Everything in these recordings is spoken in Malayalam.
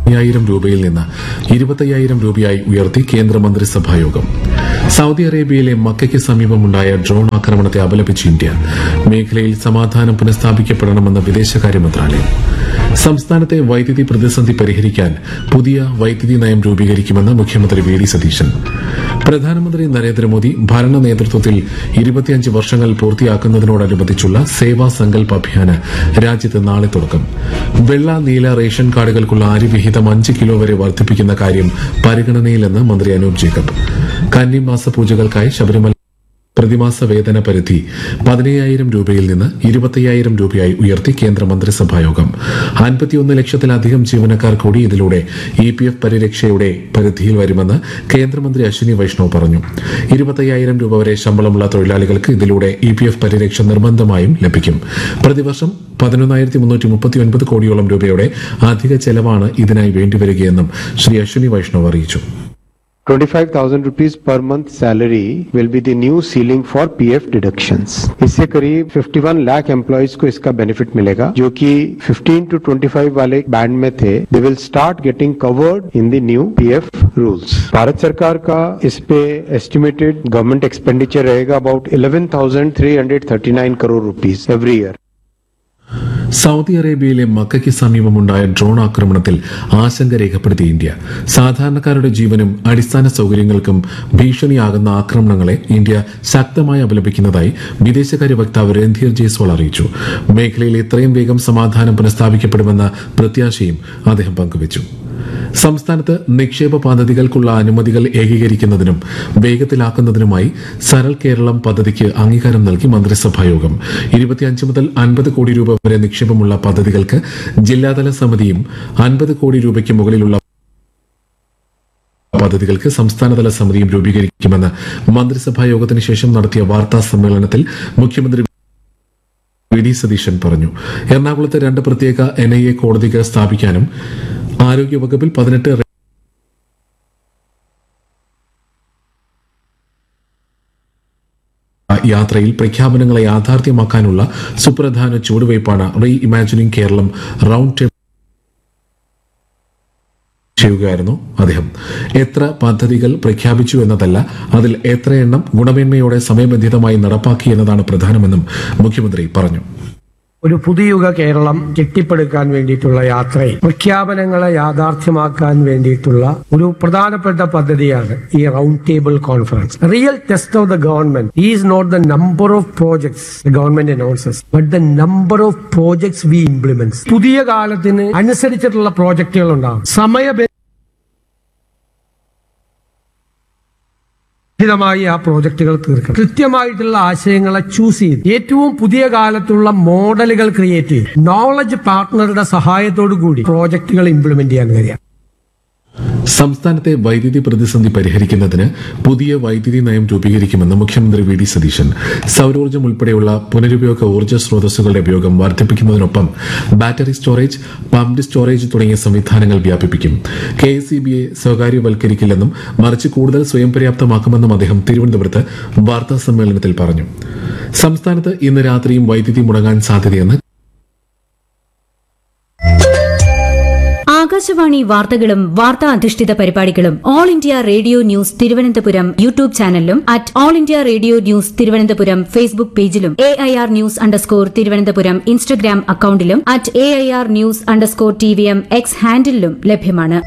അയ്യായിരം രൂപയിൽ നിന്ന് ഇരുപത്തയ്യായിരം രൂപയായി ഉയർത്തി കേന്ദ്രമന്ത്രിസഭായോഗം സൌദി അറേബ്യയിലെ മക്കയ്ക്ക് സമീപമുണ്ടായ ഡ്രോൺ ആക്രമണത്തെ അപലപിച്ച് ഇന്ത്യ മേഖലയിൽ സമാധാനം പുനഃസ്ഥാപിക്കപ്പെടണമെന്ന് വിദേശകാര്യ മന്ത്രാലയം സംസ്ഥാനത്തെ വൈദ്യുതി പ്രതിസന്ധി പരിഹരിക്കാൻ പുതിയ വൈദ്യുതി നയം രൂപീകരിക്കുമെന്ന് മുഖ്യമന്ത്രി വി ഡി സതീശൻ പ്രധാനമന്ത്രി നരേന്ദ്രമോദി ഭരണ നേതൃത്വത്തിൽ ഇരുപത്തിയഞ്ച് വർഷങ്ങൾ പൂർത്തിയാക്കുന്നതിനോടനുബന്ധിച്ചുള്ള സേവാ സങ്കൽപ് അഭിയാന് രാജ്യത്ത് നാളെ തുടക്കം വെള്ള നീല റേഷൻ കാർഡുകൾക്കുള്ള അരിവിഹിതം അഞ്ച് കിലോ വരെ വർദ്ധിപ്പിക്കുന്ന കാര്യം പരിഗണനയിലെന്ന് മന്ത്രി അനൂപ് ജേക്കബ് കന്നിമാസ പൂജകൾക്കായി ശബരിമല പ്രതിമാസ വേതന പരിധി പതിനയ്യായിരം രൂപയിൽ നിന്ന് ഇരുപത്തയ്യായിരം രൂപയായി ഉയർത്തി കേന്ദ്ര മന്ത്രിസഭായോഗം അൻപത്തിയൊന്ന് ലക്ഷത്തിലധികം ജീവനക്കാർ കൂടി ഇതിലൂടെ ഇ പി എഫ് പരിരക്ഷയുടെ പരിധിയിൽ വരുമെന്ന് കേന്ദ്രമന്ത്രി അശ്വിനി വൈഷ്ണവ് പറഞ്ഞു ഇരുപത്തയ്യായിരം രൂപ വരെ ശമ്പളമുള്ള തൊഴിലാളികൾക്ക് ഇതിലൂടെ ഇ പി എഫ് പരിരക്ഷ നിർബന്ധമായും ലഭിക്കും പ്രതിവർഷം പതിനൊന്നായിരത്തി മുന്നൂറ്റി മുപ്പത്തിയൊൻപത് കോടിയോളം രൂപയുടെ അധിക ചെലവാണ് ഇതിനായി വേണ്ടിവരികയെന്നും ശ്രീ അശ്വിനി വൈഷ്ണവ് അറിയിച്ചു 25,000 rupees per month salary will be the new ceiling for PF deductions. इससे करीब 51 लाख एम्प्लॉयज को इसका बेनिफिट मिलेगा जो कि 15 टू 25 वाले बैंड में थे they will start getting covered in the new PF rules Bharat सरकार का इस पे एस्टिमेटेड गवर्नमेंट एक्सपेंडिचर रहेगा about 11,339 crore rupees every year Saudi അറേബ്യയിലെ മക്കയ്ക്ക് സമീപമുണ്ടായ ഡ്രോൺ ആക്രമണത്തിൽ ആശങ്ക രേഖപ്പെടുത്തി ഇന്ത്യ സാധാരണക്കാരുടെ ജീവനും അടിസ്ഥാന സൌകര്യങ്ങൾക്കും ഭീഷണിയാകുന്ന ആക്രമണങ്ങളെ ഇന്ത്യ ശക്തമായി അപലപിക്കുന്നതായി വിദേശകാര്യ വക്താവ് രൺധീർ ജയ്സ്വാൾ അറിയിച്ചു മേഖലയിൽ എത്രയും വേഗം സമാധാനം പുനഃസ്ഥാപിക്കപ്പെടുമെന്ന പ്രത്യാശയും അദ്ദേഹം പങ്കുവച്ചു സംസ്ഥാനത്ത് നിക്ഷേപ പദ്ധതികൾക്കുള്ള അനുമതികൾ ഏകീകരിക്കുന്നതിനും വേഗത്തിലാക്കുന്നതിനുമായി സരൾ കേരളം പദ്ധതിക്ക് അംഗീകാരം നൽകി മന്ത്രിസഭായോഗം ഇരുപത്തിയഞ്ച് മുതൽ അൻപത് കോടി രൂപ വരെ നിക്ഷേപമുള്ള പദ്ധതികൾക്ക് ജില്ലാതല സമിതിയും അൻപത് കോടി രൂപയ്ക്ക് മുകളിലുള്ള പദ്ധതികൾക്ക് സംസ്ഥാനതല സമിതിയും രൂപീകരിക്കുമെന്ന് മന്ത്രിസഭാ യോഗത്തിന് ശേഷം നടത്തിയ വാർത്താ സമ്മേളനത്തിൽ മുഖ്യമന്ത്രി വി ഡി സതീശൻ പറഞ്ഞു എറണാകുളത്ത് രണ്ട് പ്രത്യേക എൻ ഐ എ കോടതികൾ സ്ഥാപിക്കാനും ആരോഗ്യവകുപ്പിൽ പതിനെട്ട് യാത്രയിൽ പ്രഖ്യാപനങ്ങളെ യാഥാർത്ഥ്യമാക്കാനുള്ള സുപ്രധാന ചുവടുവയ്പ്പാണ് reimagining Keralam round table ചെയ്യുകയായിരുന്നു അദ്ദേഹം എത്ര പദ്ധതികൾ പ്രഖ്യാപിച്ചു എന്നതല്ല അതിൽ എത്ര എണ്ണം ഗുണമേന്മയോടെ സമയബന്ധിതമായി നടപ്പാക്കി എന്നതാണ് പ്രധാനമെന്നും മുഖ്യമന്ത്രി പറഞ്ഞു ഒരു പുതിയുഗ കേരളം കെട്ടിപ്പടുക്കാൻ വേണ്ടിയിട്ടുള്ള യാത്രയിൽ പ്രഖ്യാപനങ്ങളെ യാഥാർത്ഥ്യമാക്കാൻ വേണ്ടിയിട്ടുള്ള ഒരു പ്രധാനപ്പെട്ട പദ്ധതിയാണ് ഈ round table conference real test of the government is not the number of projects government announces but the number of projects we implement പുതിയ കാലത്തിന് അനുസരിച്ചിട്ടുള്ള പ്രോജക്റ്റുകൾ ഉണ്ടാകും സമയ മായി ആ പ്രോജക്റ്റുകൾ തീർക്കണം കൃത്യമായിട്ടുള്ള ആശയങ്ങളെ ചൂസ് ചെയ്ത് ഏറ്റവും പുതിയ കാലത്തുള്ള മോഡലുകൾ ക്രിയേറ്റ് ചെയ്ത് നോളജ് പാർട്ട്ണറുടെ സഹായത്തോടു കൂടി പ്രോജക്റ്റുകൾ ഇംപ്ലിമെന്റ് ചെയ്യാൻ കഴിയാം സംസ്ഥാനത്തെ വൈദ്യുതി പ്രതിസന്ധി പരിഹരിക്കുന്നതിന് പുതിയ വൈദ്യുതി നയം രൂപീകരിക്കുമെന്ന് മുഖ്യമന്ത്രി വി ഡി സതീശൻ സൌരോർജ്ജം ഉൾപ്പെടെയുള്ള പുനരുപയോഗ ഊർജ്ജ സ്രോതസ്സുകളുടെ ഉപയോഗം വർദ്ധിപ്പിക്കുന്നതിനൊപ്പം ബാറ്ററി സ്റ്റോറേജ് പമ്പ്ഡ് സ്റ്റോറേജ് തുടങ്ങിയ സംവിധാനങ്ങൾ വ്യാപിപ്പിക്കും കെ എസ് ഇ ബിയെ സ്വകാര്യവൽക്കരിക്കില്ലെന്നും മറിച്ച് കൂടുതൽ സ്വയം പര്യാപ്തമാക്കുമെന്നും അദ്ദേഹം തിരുവനന്തപുരത്ത് വാർത്താ സമ്മേളനത്തിൽ പറഞ്ഞു സംസ്ഥാനത്ത് ഇന്ന് രാത്രിയും വൈദ്യുതി മുടങ്ങാൻ സാധ്യതയെന്ന് ആകാശവാണി വാർത്തകളും വാർത്താ അധിഷ്ഠിത പരിപാടികളും All India Radio News Thiruvananthapuram YouTube ചാനലിലും at All India Radio News Thiruvananthapuram Facebook പേജിലും A I R news underscore Thiruvananthapuram Instagram അക്കൌണ്ടിലും at A I R news underscore T V M X ഹാൻഡിലും ലഭ്യമാണ്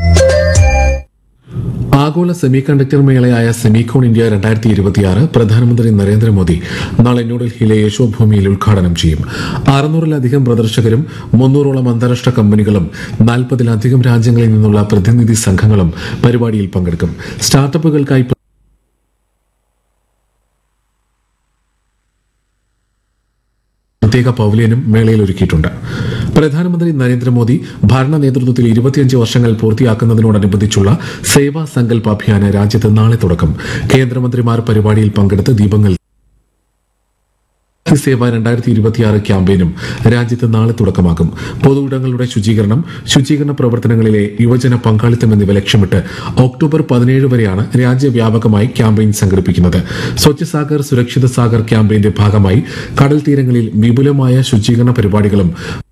ആഗോള സെമി കണ്ടക്ടർ മേളയായ സെമികോൺ ഇന്ത്യ രണ്ടായിരത്തി ഇരുപത്തിയാറ് പ്രധാനമന്ത്രി നരേന്ദ്രമോദി നാളെ ന്യൂഡൽഹിയിലെ യശോഭൂമിയിൽ ഉദ്ഘാടനം ചെയ്യും അറുന്നൂറിലധികം പ്രദർശകരും മുന്നൂറോളം അന്താരാഷ്ട്ര കമ്പനികളും നാൽപ്പതിലധികം രാജ്യങ്ങളിൽ നിന്നുള്ള പ്രതിനിധി സംഘങ്ങളും പരിപാടിയിൽ പങ്കെടുക്കും സ്റ്റാർട്ടപ്പുകൾക്കായി പ്രത്യേക പവലിയനും മേളയിൽ ഒരുക്കിയിട്ടുണ്ട് പ്രധാനമന്ത്രി നരേന്ദ്രമോദി ഭരണ നേതൃത്വത്തിൽ ഇരുപത്തിയഞ്ച് വർഷങ്ങൾ പൂർത്തിയാക്കുന്നതിനോടനുബന്ധിച്ചുള്ള സേവാ സങ്കൽപ് അഭിയാന് രാജ്യത്ത് നാളെ തുടക്കം കേന്ദ്രമന്ത്രിമാർ പരിപാടിയിൽ പങ്കെടുത്ത് ദീപങ്ങൾ സേവ രണ്ടായിരത്തി ഇരുപത്തിയാറ് ക്യാമ്പയിനും രാജ്യത്ത് നാളെ തുടക്കമാകും പൊതുയിടങ്ങളുടെ ശുചീകരണം ശുചീകരണ പ്രവർത്തനങ്ങളിലെ യുവജന പങ്കാളിത്തം എന്നിവ ലക്ഷ്യമിട്ട് ഒക്ടോബർ പതിനേഴ് വരെയാണ് രാജ്യവ്യാപകമായി ക്യാമ്പയിൻ സംഘടിപ്പിക്കുന്നത് സ്വച്ഛ് സാഗർ സുരക്ഷിത സാഗർ ക്യാമ്പയിന്റെ ഭാഗമായി കടൽ തീരങ്ങളിൽ വിപുലമായ ശുചീകരണ പരിപാടികളും